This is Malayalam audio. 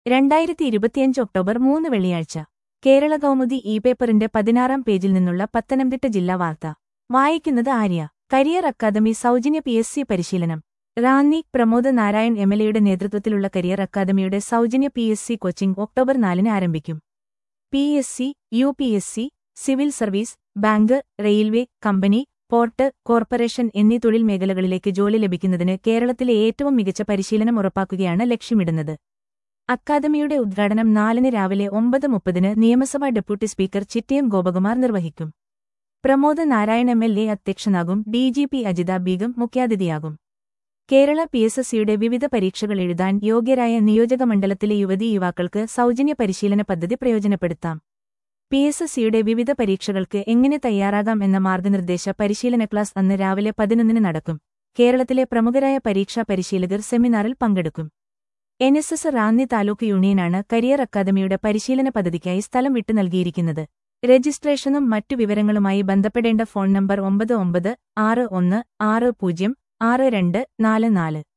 രണ്ടായിരത്തി ഇരുപത്തിയഞ്ച് ഒക്ടോബർ മൂന്ന് വെള്ളിയാഴ്ച കേരള കൗമുദി ഇ പേപ്പറിന്റെ പതിനാറാം പേജിൽ നിന്നുള്ള പത്തനംതിട്ട ജില്ലാ വാർത്ത വായിക്കുന്നത് ആര്യ കരിയർ അക്കാദമി സൗജന്യ പി എസ് സി പരിശീലനം റാന്നി പ്രമോദ് നാരായൺ എം എൽ എയുടെ നേതൃത്വത്തിലുള്ള കരിയർ അക്കാദമിയുടെ സൗജന്യ P S C coaching October നാലിന് ആരംഭിക്കും P S C U P S C civil service bank railway company port corporation എന്നീ തൊഴിൽ മേഖലകളിലേക്ക് ജോലി ലഭിക്കുന്നതിന് കേരളത്തിലെ ഏറ്റവും മികച്ച പരിശീലനം ഉറപ്പാക്കുകയാണ് ലക്ഷ്യമിടുന്നത് അക്കാദമിയുടെ ഉദ്ഘാടനം നാലിന് രാവിലെ ഒമ്പത് മുപ്പതിന് നിയമസഭാ ഡെപ്യൂട്ടി സ്പീക്കർ ചിറ്റയം ഗോപകുമാർ നിർവഹിക്കും Pramod Narayan M L A അധ്യക്ഷനാകും D G P Ajitha Begum മുഖ്യാതിഥിയാകും കേരള പി എസ് എസ് സിയുടെ വിവിധ പരീക്ഷകൾ എഴുതാൻ യോഗ്യരായ നിയോജക മണ്ഡലത്തിലെ യുവതീ യുവാക്കൾക്ക് സൗജന്യ പരിശീലന പദ്ധതി പ്രയോജനപ്പെടുത്താം പി എസ് എസ് സിയുടെ വിവിധ പരീക്ഷകൾക്ക് എങ്ങനെ തയ്യാറാകാം എന്ന മാർഗനിർദ്ദേശ പരിശീലന ക്ലാസ് അന്ന് രാവിലെ പതിനൊന്നിന് നടക്കും കേരളത്തിലെ പ്രമുഖരായ പരീക്ഷാ പരിശീലകർ സെമിനാറിൽ പങ്കെടുക്കും N S S Ranni taluk യൂണിയനാണ് കരിയർ അക്കാദമിയുടെ പരിശീലന പദ്ധതിക്കായി സ്ഥലം വിട്ടു നൽകിയിരിക്കുന്നത് രജിസ്ട്രേഷനും മറ്റു വിവരങ്ങളുമായി ബന്ധപ്പെടേണ്ട ഫോൺ നമ്പർ ഒമ്പത് ഒമ്പത് ആറ് ഒന്ന് ആറ് പൂജ്യം ആറ് രണ്ട് നാല് നാല്